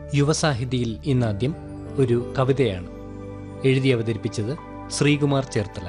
യുവസാഹിതിയിൽ ഇന്നാദ്യം ഒരു കവിതയാണ് എഴുതി അവതരിപ്പിച്ചത് ശ്രീകുമാർ ചേർത്തല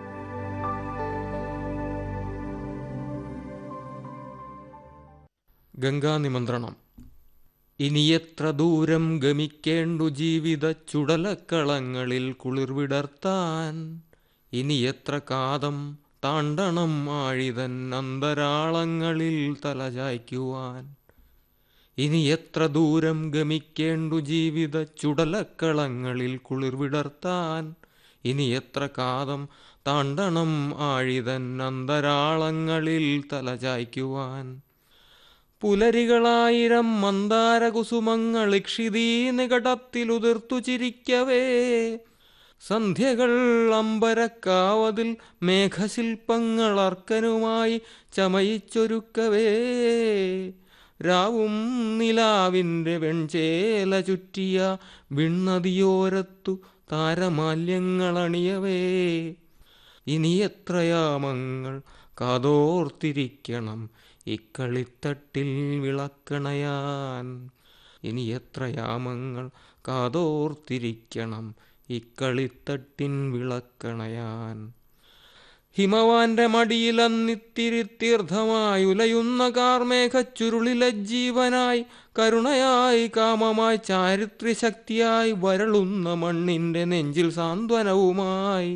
ഗംഗാനിമന്ത്രണം ഇനിയെത്ര ദൂരം ഗമിക്കേണ്ടു ജീവിത ചുടലക്കളങ്ങളിൽ കുളിർവിടർത്താൻ ഇനിയെത്ര കാതം താണ്ടണം ആഴിതൻ അന്തരാളങ്ങളിൽ തലചായ്ക്കുവാൻ ഇനി എത്ര ദൂരം ഗമിക്കേണ്ടു ജീവിത ചുടലക്കളങ്ങളിൽ കുളിർവിടർത്താൻ ഇനി എത്ര കാതം താണ്ടണം ആഴിതൻ അന്തരാളങ്ങളിൽ തലചായ്ക്കുവാൻ പുലരികളായിരം മന്ദാരകുസുമങ്ങൾ ഇക്ഷിതീ നികടത്തിലുതിർത്തു ചിരിക്കവേ സന്ധ്യകൾ അമ്പരക്കാവതിൽ മേഘശില്പങ്ങൾ അർക്കനുമായി ചമയിച്ചൊരുക്കവേ രാവും നിലാവിൻ്റെ വെൺചേല ചുറ്റിയ വിണ്ണതിയോരത്തു താരമാല്യങ്ങളണിയവേ ഇനി എത്രയാമങ്ങൾ കാതോർത്തിരിക്കണം ഇക്കളിത്തട്ടിൽ വിളക്കണയാൻ ഇനി എത്രയാമങ്ങൾ കാതോർത്തിരിക്കണം ഇക്കളിത്തട്ടിൻ വിളക്കണയാൻ ഹിമവാന്റെ മടിയിലന്നിത്തിരി തീർത്ഥമായി ഉലയുന്ന കാർമേഘച്ചുരുളിലെ ജീവനായി കരുണയായി കാമമായി ചാരിത്ര്യശക്തിയായി വരളുന്ന മണ്ണിന്റെ നെഞ്ചിൽ സാന്ത്വനവുമായി